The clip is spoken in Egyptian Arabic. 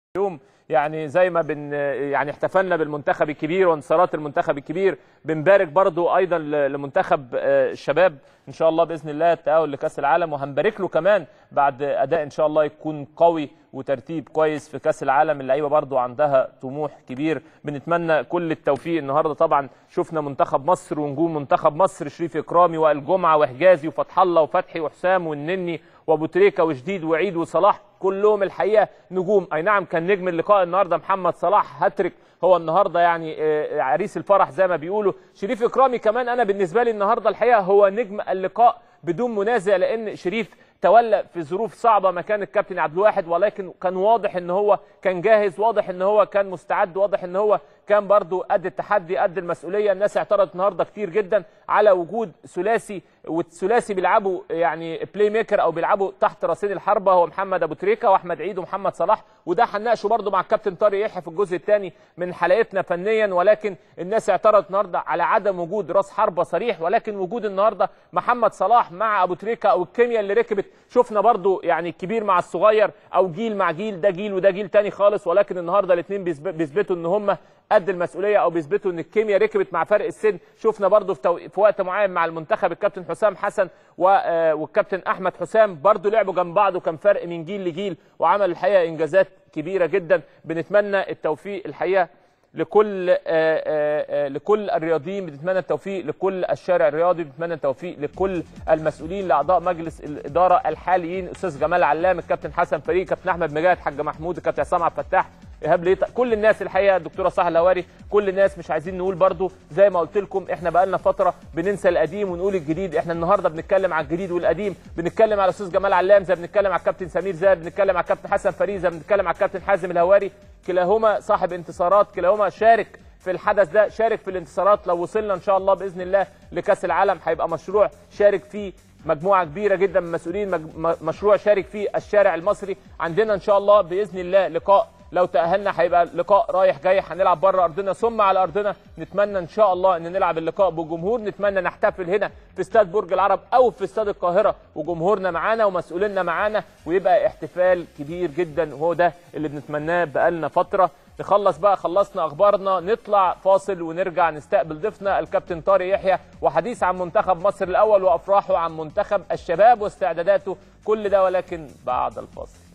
اليوم يعني زي ما بن يعني احتفلنا بالمنتخب الكبير وانتصارات المنتخب الكبير بنبارك برضو ايضا ل- لمنتخب آه، الشباب ان شاء الله باذن الله التاهل لكاس العالم وهنبارك له كمان بعد اداء ان شاء الله يكون قوي وترتيب كويس في كاس العالم اللعيبه برضو عندها طموح كبير بنتمنى كل التوفيق النهارده طبعا شفنا منتخب مصر ونجوم منتخب مصر شريف اكرامي وائل جمعه وحجازي وفتح الله وفتحي وحسام والنني وابو تريكه وجديد وعيد وصلاح كلهم الحقيقه نجوم اي نعم كان نجم اللقاء النهارده محمد صلاح هاتريك هو النهارده يعني آه، عريس الفرح زي ما بيقولوا شريف اكرامي كمان انا بالنسبه لي النهارده الحقيقه هو نجم اللقاء بدون منازع لان شريف تولى في ظروف صعبه مكان الكابتن عبد الواحد ولكن كان واضح ان هو كان جاهز واضح ان هو كان مستعد واضح ان هو كان برضو قد التحدي قد المسؤوليه الناس اعترضت النهارده كتير جدا على وجود ثلاثي والثلاثي بيلعبوا يعني بلاي ميكر او بيلعبوا تحت راسين الحربه هو محمد ابو تريكه واحمد عيد ومحمد صلاح وده هنناقشه برضو مع الكابتن طارق يحيى في الجزء الثاني من حلقتنا فنيا ولكن الناس اعترضت النهارده على عدم وجود راس حربه صريح ولكن وجود النهارده محمد صلاح مع ابو تريكه او الكيمياء اللي ركبت شفنا برضو يعني الكبير مع الصغير او جيل مع جيل ده جيل وده جيل تاني خالص ولكن النهارده الاثنين بيثبتوا ان هم قد المسؤوليه او بيثبتوا ان الكيمياء ركبت مع فرق السن شفنا برضو في, تو... في وقت معين مع المنتخب الكابتن حسام حسن و... آه، والكابتن احمد حسام برضو لعبوا جنب بعض وكان فرق من جيل لجيل وعمل الحقيقه انجازات كبيره جدا بنتمنى التوفيق الحقيقه لكل آه، آه، آه، لكل الرياضيين بنتمنى التوفيق لكل الشارع الرياضي بنتمنى التوفيق لكل المسؤولين لاعضاء مجلس الاداره الحاليين استاذ جمال علام الكابتن حسن فريق كابتن احمد مجاهد حاج محمود الكابتن عصام عبد الفتاح ايهاب ليطا كل الناس الحقيقه الدكتوره صح الهواري كل الناس مش عايزين نقول برضو زي ما قلت لكم احنا بقالنا فتره بننسى القديم ونقول الجديد احنا النهارده بنتكلم على الجديد والقديم بنتكلم على استاذ جمال علام زي بنتكلم على الكابتن سمير زاهر بنتكلم على الكابتن حسن فريد زي بنتكلم على الكابتن حازم الهواري كلاهما صاحب انتصارات كلاهما شارك في الحدث ده شارك في الانتصارات لو وصلنا ان شاء الله باذن الله لكاس العالم هيبقى مشروع شارك فيه مجموعه كبيره جدا من المسؤولين مج... م- مشروع شارك فيه الشارع المصري عندنا ان شاء الله باذن الله لقاء لو تاهلنا هيبقى لقاء رايح جاي هنلعب بره ارضنا ثم على ارضنا نتمنى ان شاء الله ان نلعب اللقاء بجمهور نتمنى نحتفل هنا في استاد برج العرب او في استاد القاهره وجمهورنا معانا ومسؤوليننا معانا ويبقى احتفال كبير جدا وهو ده اللي بنتمناه بقالنا فتره نخلص بقى خلصنا اخبارنا نطلع فاصل ونرجع نستقبل ضيفنا الكابتن طارق يحيى وحديث عن منتخب مصر الاول وافراحه عن منتخب الشباب واستعداداته كل ده ولكن بعد الفاصل